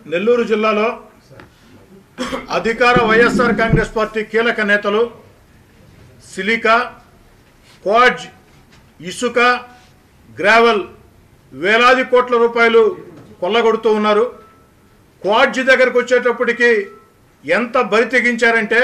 నెల్లూరు జిల్లాలో అధికార వైఎస్ఆర్ కాంగ్రెస్ పార్టీ కీలక నేతలు సిలికా క్వాడ్జ్ ఇసుక గ్రావెల్ వేలాది కోట్ల రూపాయలు కొల్లగొడుతూ ఉన్నారు క్వాడ్జ్ దగ్గరకు వచ్చేటప్పటికి ఎంత బరి తెగించారంటే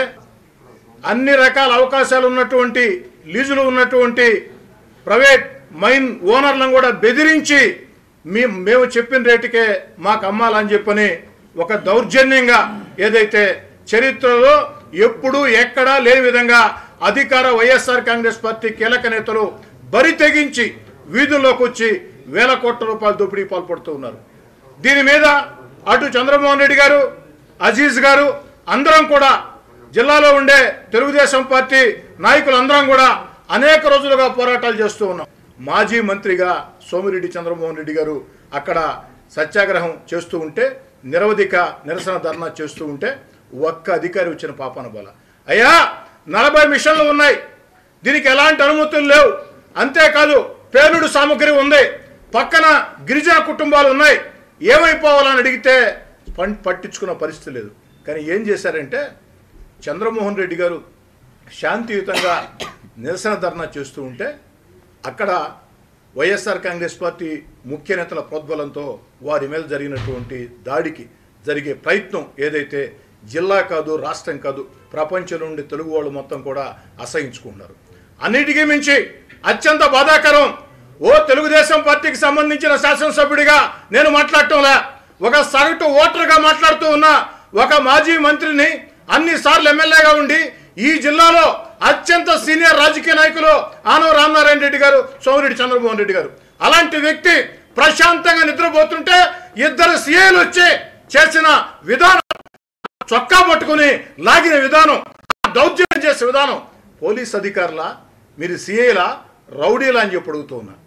అన్ని రకాల అవకాశాలు ఉన్నటువంటి లీజులు ఉన్నటువంటి ప్రైవేట్ మైన్ ఓనర్లను కూడా బెదిరించి మీ మేము చెప్పిన రేటుకే మాకు అమ్మాలని చెప్పని ఒక దౌర్జన్యంగా ఏదైతే చరిత్రలో ఎప్పుడూ ఎక్కడా లేని విధంగా అధికార వైఎస్ఆర్ కాంగ్రెస్ పార్టీ కీలక నేతలు బరి తెగించి వీధుల్లోకి వచ్చి వేల కోట్ల రూపాయల దోపిడీ పాల్పడుతూ ఉన్నారు దీని మీద అటు చంద్రమోహన్ రెడ్డి గారు అజీజ్ గారు అందరం కూడా జిల్లాలో ఉండే తెలుగుదేశం పార్టీ నాయకులందరం కూడా అనేక రోజులుగా పోరాటాలు చేస్తూ ఉన్నాం మాజీ మంత్రిగా సోమిరెడ్డి చంద్రమోహన్ రెడ్డి గారు అక్కడ సత్యాగ్రహం చేస్తూ ఉంటే నిరవధిక నిరసన ధర్నా చేస్తూ ఉంటే ఒక్క అధికారి వచ్చిన పాపాన బల అయ్యా నలభై మిషన్లు ఉన్నాయి దీనికి ఎలాంటి అనుమతులు లేవు అంతేకాదు పేలుడు సామగ్రి ఉంది పక్కన గిరిజన కుటుంబాలు ఉన్నాయి ఏమైపోవాలని అడిగితే పం- పట్టించుకున్న పరిస్థితి లేదు కానీ ఏం చేశారంటే చంద్రమోహన్ రెడ్డి గారు శాంతియుతంగా నిరసన ధర్నా చేస్తూ ఉంటే అక్కడ వైఎస్ఆర్ కాంగ్రెస్ పార్టీ ముఖ్య నేతల ప్రోద్బలంతో వారి మీద జరిగినటువంటి దాడికి జరిగే ప్రయత్నం ఏదైతే జిల్లా కాదు రాష్ట్రం కాదు ప్రపంచం నుండి తెలుగు వాళ్ళు మొత్తం కూడా అసహించుకున్నారు అన్నిటికీ మించి అత్యంత బాధాకరం ఓ తెలుగుదేశం పార్టీకి సంబంధించిన శాసనసభ్యుడిగా నేను మాట్లాడటంలే ఒక సగటు ఓటర్గా మాట్లాడుతూ ఉన్న ఒక మాజీ మంత్రిని అన్నిసార్లు ఎమ్మెల్యేగా ఉండి ఈ జిల్లాలో అత్యంత సీనియర్ రాజకీయ నాయకులు ఆనవ రామనారాయణ రెడ్డి గారు సోమిరెడ్డి చంద్రమోహన్ రెడ్డి గారు అలాంటి వ్యక్తి ప్రశాంతంగా నిద్రపోతుంటే ఇద్దరు సీఏలు వచ్చి చేసిన విధానం చొక్కా పట్టుకుని లాగిన విధానం దౌర్జన్యం చేసే విధానం పోలీస్ అధికారుల మీరు సీఏలా రౌడీలా అని చెప్పి అడుగుతూ ఉన్నా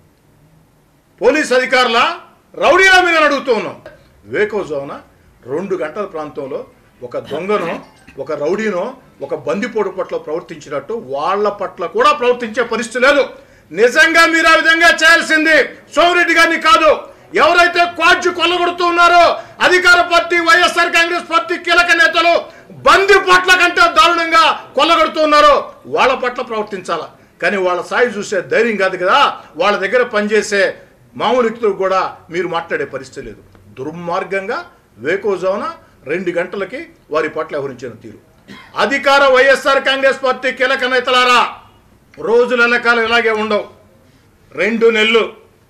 పోలీస్ అధికారుల రౌడీలా మీరు అని అడుగుతూ ఉన్నాం వేకోజోన రెండు గంటల ప్రాంతంలో ఒక దొంగను ఒక రౌడీనో ఒక బందిపోటు పట్ల ప్రవర్తించినట్టు వాళ్ళ పట్ల కూడా ప్రవర్తించే పరిస్థితి లేదు నిజంగా మీరు ఆ విధంగా చేయాల్సింది సోమిరెడ్డి గారిని కాదు ఎవరైతే క్వాడ్జి కొల్లగొడుతూ ఉన్నారో అధికార పార్టీ వైఎస్ఆర్ కాంగ్రెస్ పార్టీ కీలక నేతలు బంది పట్ల కంటే దారుణంగా కొల్లగొడుతూ ఉన్నారో వాళ్ళ పట్ల ప్రవర్తించాలా కానీ వాళ్ళ సాయి చూసే ధైర్యం కాదు కదా వాళ్ళ దగ్గర పనిచేసే మామూలు వ్యక్తులకు కూడా మీరు మాట్లాడే పరిస్థితి లేదు దుర్మార్గంగా వేకోజామున రెండు గంటలకి వారి పట్ల వ్యవహరించిన తీరు అధికార వైఎస్ఆర్ కాంగ్రెస్ పార్టీ కీలక నేతలారా రోజుల లెక్కలు ఇలాగే ఉండవు రెండు నెలలు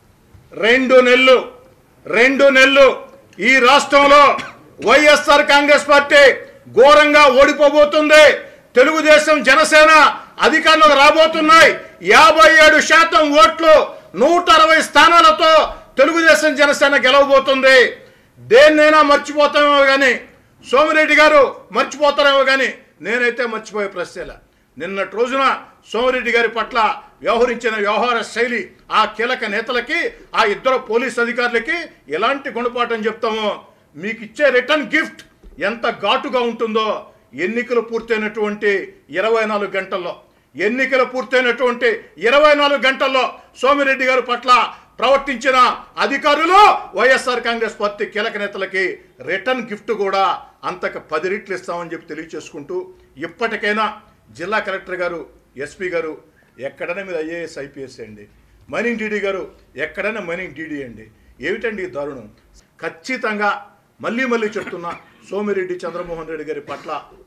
రెండు నెలలు రెండు నెలలు ఈ రాష్ట్రంలో వైఎస్ఆర్ కాంగ్రెస్ పార్టీ ఘోరంగా ఓడిపోబోతుంది తెలుగుదేశం జనసేన అధికారంలోకి రాబోతున్నాయి యాభై ఏడు శాతం ఓట్లు నూట అరవై స్థానాలతో తెలుగుదేశం జనసేన గెలవబోతుంది దేన్నైనా మర్చిపోతామేమో కానీ సోమిరెడ్డి గారు మర్చిపోతారేమో కానీ నేనైతే మర్చిపోయే ప్రశ్నలే నిన్నటి రోజున సోమిరెడ్డి గారి పట్ల వ్యవహరించిన వ్యవహార శైలి ఆ కీలక నేతలకి ఆ ఇద్దరు పోలీస్ అధికారులకి ఎలాంటి గుణపాఠం చెప్తామో మీకు ఇచ్చే రిటర్న్ గిఫ్ట్ ఎంత ఘాటుగా ఉంటుందో ఎన్నికలు పూర్తయినటువంటి ఇరవై నాలుగు గంటల్లో ఎన్నికలు పూర్తయినటువంటి ఇరవై నాలుగు గంటల్లో సోమిరెడ్డి గారి పట్ల ప్రవర్తించిన అధికారులు వైఎస్ఆర్ కాంగ్రెస్ పార్టీ కీలక నేతలకి రిటర్న్ గిఫ్ట్ కూడా అంతకు పది రెట్లు ఇస్తామని చెప్పి తెలియచేసుకుంటూ ఇప్పటికైనా జిల్లా కలెక్టర్ గారు ఎస్పీ గారు ఎక్కడైనా మీరు ఐఏఎస్ ఐపీఎస్ అండి మైనింగ్ డీడీ గారు ఎక్కడైనా మైనింగ్ డీడీ అండి ఏమిటండి ఈ దారుణం ఖచ్చితంగా మళ్ళీ మళ్ళీ చెప్తున్నా సోమిరెడ్డి చంద్రమోహన్ రెడ్డి గారి పట్ల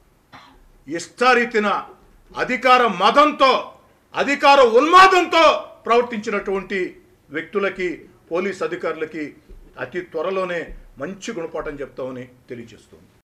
ఇష్టారీతిన అధికార మదంతో అధికార ఉన్మాదంతో ప్రవర్తించినటువంటి వ్యక్తులకి పోలీస్ అధికారులకి అతి త్వరలోనే మంచి గుణపాఠం చెప్తామని తెలియజేస్తుంది